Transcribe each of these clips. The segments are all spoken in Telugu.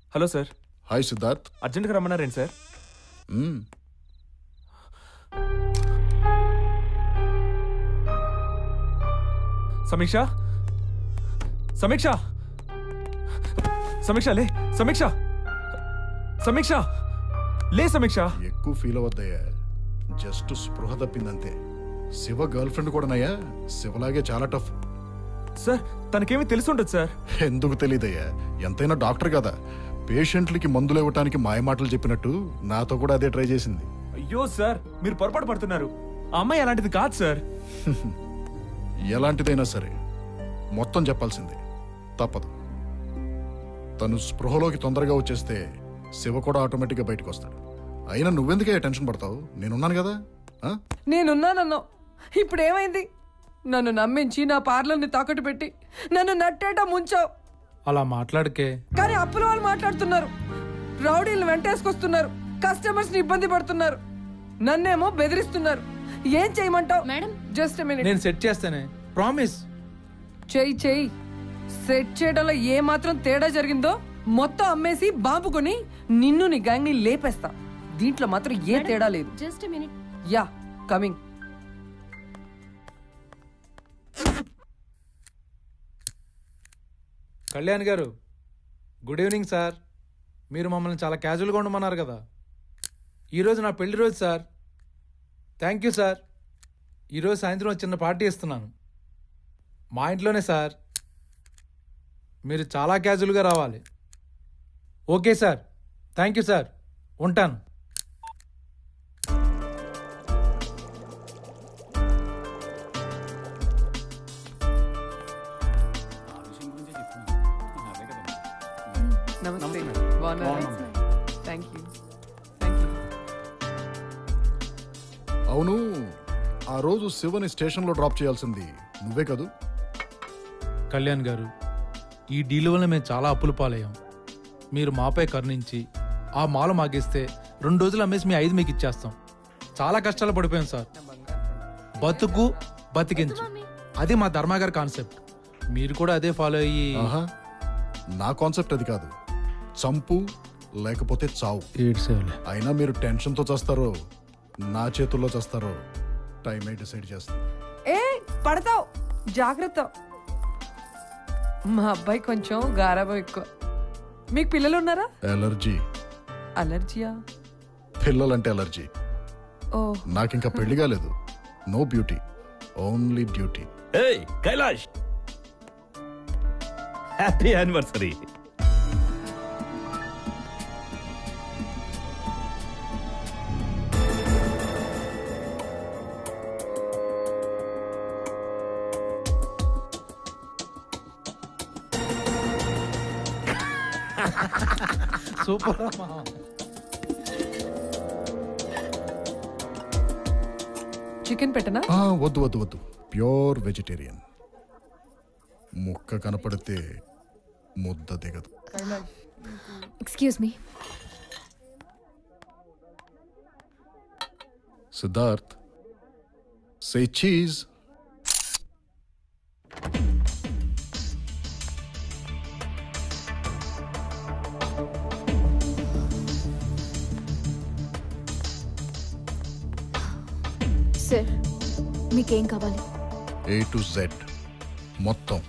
హలో సార్ హాయ్ సిద్ధార్థ్ అర్జెంట్గా రమ్మన్నారేంటి సార్ మ్మ్. సమీక్ష సమీక్ష సమీక్ష లే సమీక్ష సమీక్ష లే సమీక్ష ఎక్కువ ఫీల్ అవ్వద్దయ్యా జస్ట్ స్పృహ తప్పిందంతే శివ గర్ల్ ఫ్రెండ్ కూడానయ్యా శివలాగే చాలా టఫ్ సార్ తనకేమీ తెలిసి ఉండదు సార్ ఎందుకు తెలియదయ్యా ఎంతైనా డాక్టర్ కదా పేషెంట్లకి మందులు ఇవ్వటానికి మాయమాటలు చెప్పినట్టు నాతో కూడా అదే ట్రై చేసింది అయ్యో సార్ మీరు పొరపాటు పడుతున్నారు ఆ అమ్మాయి అలాంటిది కాదు సార్ ఎలాంటిదైనా సరే మొత్తం చెప్పాల్సిందే తప్పదు తను స్పృహలోకి తొందరగా వచ్చేస్తే శివ కూడా ఆటోమేటిక్గా బయటకు వస్తాడు అయినా నువ్వెందుకే టెన్షన్ పడతావు నేనున్నాను కదా ఆ? నేనున్నానన్నో ఇప్పుడు ఏమైంది నన్ను నమ్మించి నా పార్లర్ని తాకట్టు పెట్టి నన్ను నట్టేట ముంచావు అలా మాట్లాడకే కానీ అప్పుల వాళ్ళు మాట్లాడుతున్నారు రౌడీలు వెంటేసుకొస్తున్నారు కస్టమర్స్ ని ఇబ్బంది పడుతున్నారు నన్నేమో బెదిరిస్తున్నారు ఏం చేయమంటావు మేడం జస్ట్ మినిట్ నేను సెట్ చేస్తానే ప్రామిస్ చెయ్యి చెయ్యి సెట్ చేయడంలో ఏ మాత్రం తేడా జరిగిందో మొత్తం అమ్మేసి బాంబు కొని నిన్ను నీ గ్యాంగ్ ని లేపేస్తా దీంట్లో మాత్రం ఏ తేడా లేదు just minute yeah coming Kalyan గారు గుడ్ ఈవినింగ్ సార్ మీరు మమ్మల్ని చాలా క్యాజువల్గా ఉండమన్నారు కదా ఈరోజు నా పెళ్లి రోజు సార్ థ్యాంక్ యూ సార్ ఈరోజు సాయంత్రం ఒక చిన్న పార్టీ ఇస్తున్నాను మా ఇంట్లోనే సార్ మీరు చాలా క్యాజువల్గా రావాలి okay sir thank you sir ఉంటాను నమస్తే బాగున్నారా థ్యాంక్ యూ థ్యాంక్ యూ అవును ఆ రోజు శివని స్టేషన్లో డ్రాప్ చేయాల్సింది నువ్వే కదూ కళ్యాణ్ గారు ఈ డీల్ వల్ల మేము చాలా అప్పులు పాలయ్యాం మీరు మాపై కరుణించి ఆ మాల మాగిస్తే రెండు రోజులు అమ్మేసి మీ ఐదు మీకు ఇచ్చేస్తాం చాలా కష్టాలు పడిపోయాం సార్ బతుకు బతికించు అది మా ధర్మాగారి కాన్సెప్ట్ మీరు కూడా అదే ఫాలో అయ్యి ఆహా నా కాన్సెప్ట్ అది కాదు చంపు లేకపోతే చావు ఏడ్సేవులే అయినా మీరు టెన్షన్తో చేస్తారో నా చేతుల్లో చేస్తారో టైమే డిసైడ్ చేస్తుంది ఏ పడతావు జాగ్రత్త మా అబ్బాయి కొంచెం గారాబం ఎక్కువ మీకు పిల్లలు ఉన్నారా ఎలర్జీ అలర్జియా పిల్లలంటే ఎలర్జీ ఓ నాకింకా పెళ్లి కాలేదు నో బ్యూటీ ఓన్లీ డ్యూటీ ఏయ్ Kailash happy anniversary super chicken పెట్టనా ఆ, వద్దు వద్దు వద్దు ప్యూర్ వెజిటేరియన్ ముక్క కనపడితే ముద్ద దిగదు excuse me Siddharth say cheese sir మీకేం కావాలి ఏ టు జెడ్ మొత్తం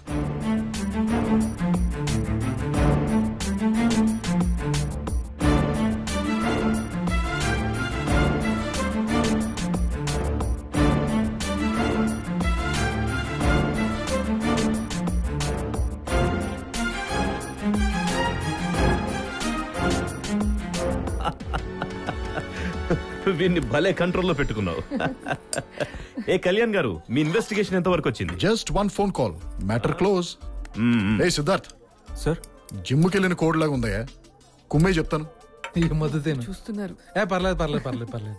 వీన్ని భలే కంట్రోల్లో పెట్టుకున్నావు ఏ కళ్యాణ్ గారు మీ ఇన్వెస్టిగేషన్ ఎంత వరకు వచ్చింది just one phone call matter close ఏ సిద్ధార్థ్ సార్ జిమ్కి వెళ్ళిన కోడ్ లాగా ఉందయ్యా కుమ్మే చెప్తాను ఈ మద్దతేను చూస్తున్నారు ఏ పర్లేదు పర్లేదు పర్లేదు పర్లేదు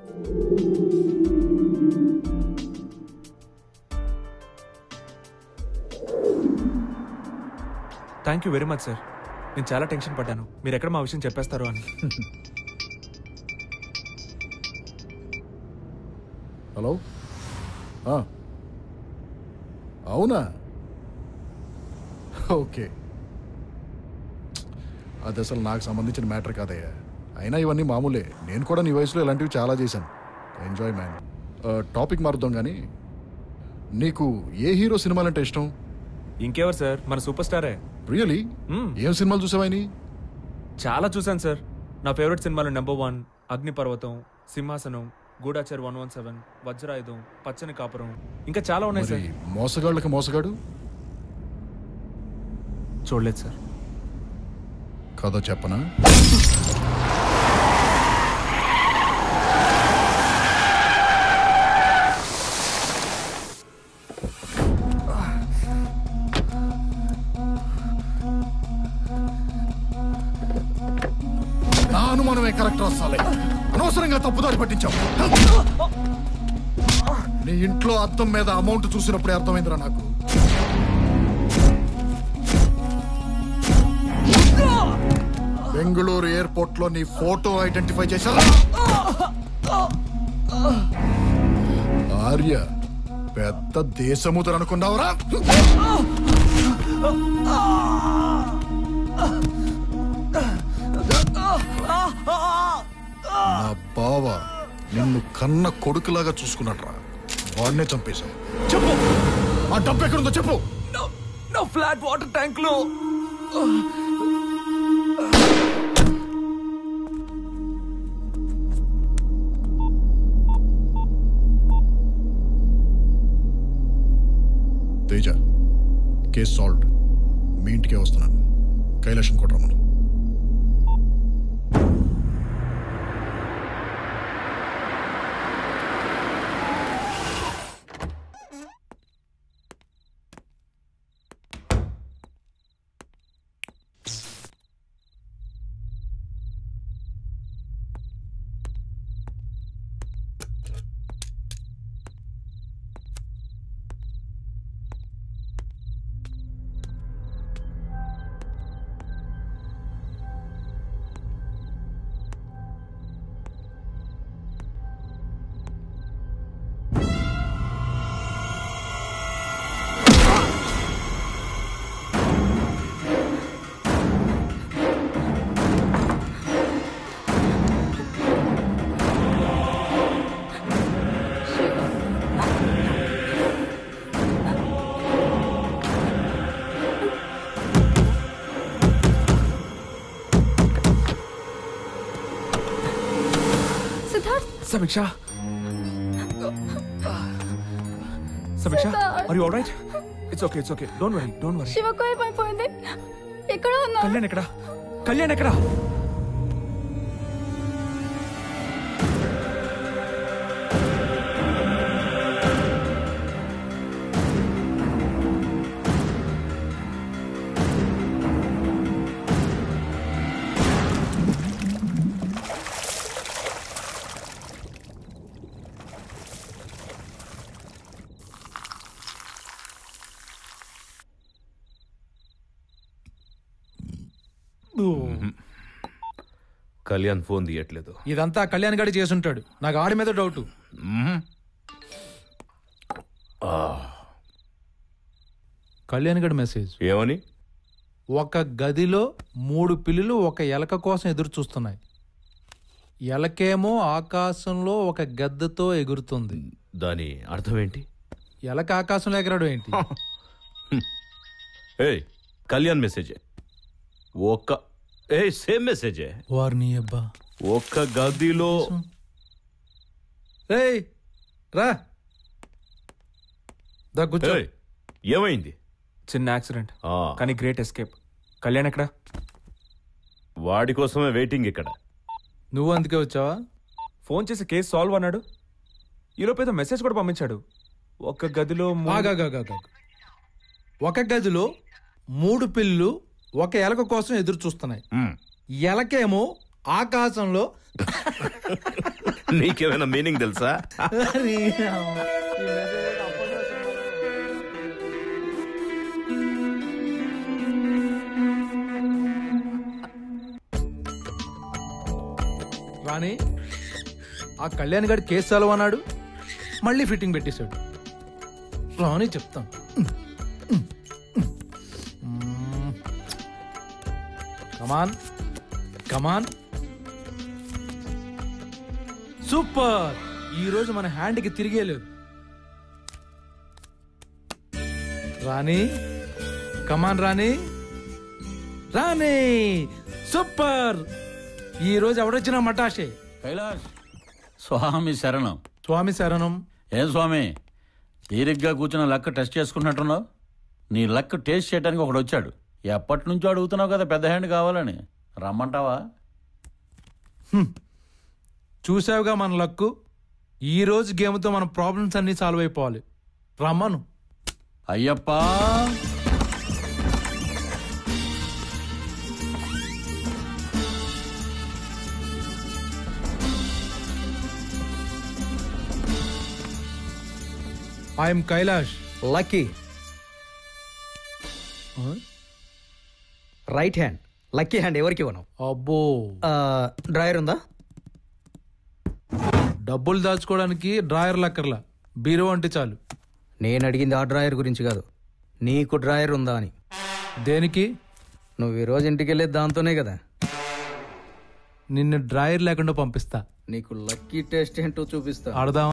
thank you very much sir నేను చాలా టెన్షన్ పడ్డాను మీరు ఎక్కడ మా విషయం చెప్పేస్తారో అని హలో ఆ. అవునా ఓకే అది అసలు నాకు సంబంధించిన మ్యాటర్ కాదయ్యా అయినా ఇవన్నీ మామూలే నేను కూడా నీ వయసులో ఇలాంటివి చాలా చేశాను ఎంజాయ్ మ్యాన్ టాపిక్ మారుద్దాం కానీ నీకు ఏ హీరో సినిమాలంటే ఇష్టం ఇంకెవరు సార్ మన సూపర్ స్టారే రియలీ మ్మ్. ఏం సినిమాలు చూసావని చాలా చూశాను సార్ నా ఫేవరెట్ సినిమాలు నెంబర్ వన్ అగ్నిపర్వతం సింహాసనం గూఢాచార్ వన్ వన్ సెవెన్ వజ్రాయుధం పచ్చని కాపురం ఇంకా చాలా ఉన్నాయి మరి సార్ మోసగాళ్ళకి మోసగాడు చూడలేదు సార్ కథ చెప్పనా నా అనుమానమే కరెక్ట్ రాసాలే అనవసరంగా తప్పుదారి పట్టించావు నీ ఇంట్లో అద్దం మీద అమౌంట్ చూసినప్పుడే అర్థమైందిరా నాకు బెంగళూరు ఎయిర్పోర్ట్ లో నీ ఫోటో ఐడెంటిఫై చేశారా ఆర్య పెద్ద దేశముదరు అనుకున్నావరా నా బావ నిన్ను కన్న కొడుకులాగా చూసుకున్నట్రా వాడినే చంపేశావు చెప్పు ఆ డబ్బు ఎక్కడుందో చెప్పు నా ఫ్లాట్ వాటర్ ట్యాంక్ లో తేజ కేస్ సాల్వ్డ్ మీ ఇంటికే వస్తున్నాను Kailasam కొట్టరమ్మను Siddharth Samiksha Samiksha Siddharth. Are you alright it's okay it's okay don't worry don't worry శివకు ఏమైపోయింది ఎక్కడ ఉన్నా కళ్యాణ్ ఎక్కడ కళ్యాణ్ ఎక్కడ కళ్యాణ్ ఫోన్ తీయట్లేదు ఇదంతా కళ్యాణ్ గడి చేసుంటాడు నాకు ఆడి మీద డౌట్ మ్మ్. కళ్యాణ్ గడి మెసేజ్ ఏమని ఒక గదిలో మూడు పిల్లులు ఒక ఎలక కోసం ఎదురు చూస్తున్నాయి ఎలకేమో ఆకాశంలో ఒక గద్దతో ఎగురుతుంది దాని అర్థం ఏంటి ఎలక ఆకాశంలో ఎగరడం ఏంటి ఏయ్ కళ్యాణ్ మెసేజే ఒక్క ఏ సేమ్ మెసేజే వారిని అబ్బా ఒక్క గదిలో ఏయ్ రా దా కూర్చో ఏయ్, ఏమైంది చిన్న యాక్సిడెంట్ ఆ, కానీ గ్రేట్ ఎస్కేప్ కళ్యాణ్ ఎక్కడ వాడి కోసమే వెయిటింగ్ ఇక్కడ నువ్వు అందుకే వచ్చావా ఫోన్ చేసి కేసు సాల్వ్ అన్నాడు ఈలోపు ఏదో మెసేజ్ కూడా పంపించాడు ఒక్క గదిలో మూ- ఆగాగాగాగా. ఒక గదిలో మూడు పిల్లు ఒక ఎలక కోసం ఎదురు చూస్తున్నాయి మ్మ్. ఎలకేమో ఆకాశంలో నీకేమైనా మీనింగ్ తెలుసా రాని ఆ కళ్యాణ్ గారి కేసు సెలవు అన్నాడు మళ్ళీ ఫిట్టింగ్ పెట్టేశాడు రాని చెప్తాను కమాన్ కమాన్ సూపర్ ఈ రోజు మన హ్యాండ్కి తిరిగేలేదు రాణి కమాన్ రాణి రాణి సూపర్ ఈ రోజు ఎవడొచ్చినా మటాషే కైలాష్ స్వామి శరణం స్వామి శరణం ఏం స్వామి తీరిగ్గా కూర్చున్న లక్ టెస్ట్ చేసుకున్నట్టున్నావు నీ లక్ టేస్ట్ చేయడానికి ఒకడు వచ్చాడు ఎప్పటి నుంచో అడుగుతున్నావు కదా పెద్ద హ్యాండ్ కావాలని రమ్మంటావా చూసావుగా మన లక్కు ఈ రోజు గేమ్తో మన ప్రాబ్లమ్స్ అన్ని సాల్వ్ అయిపోవాలి రమ్మను అయ్యప్పా I'm Kailash lucky right hand lucky hand ఎవరికి ఇవ్వను అబ్బో డ్రాయర్ ఉందా డబ్బులు దాచుకోవడానికి డ్రాయర్ లక్కర్లా బీరో అంటే చాలు నేను అడిగింది ఆ డ్రాయర్ గురించి కాదు నీకు డ్రాయర్ ఉందా అని దేనికి నువ్వు ఈరోజు ఇంటికి వెళ్ళేది దాంతోనే కదా నిన్ను డ్రాయర్ లేకుండా పంపిస్తా నీకు లక్కీ టెస్ట్ ఏంటో చూపిస్తా ఆడదాం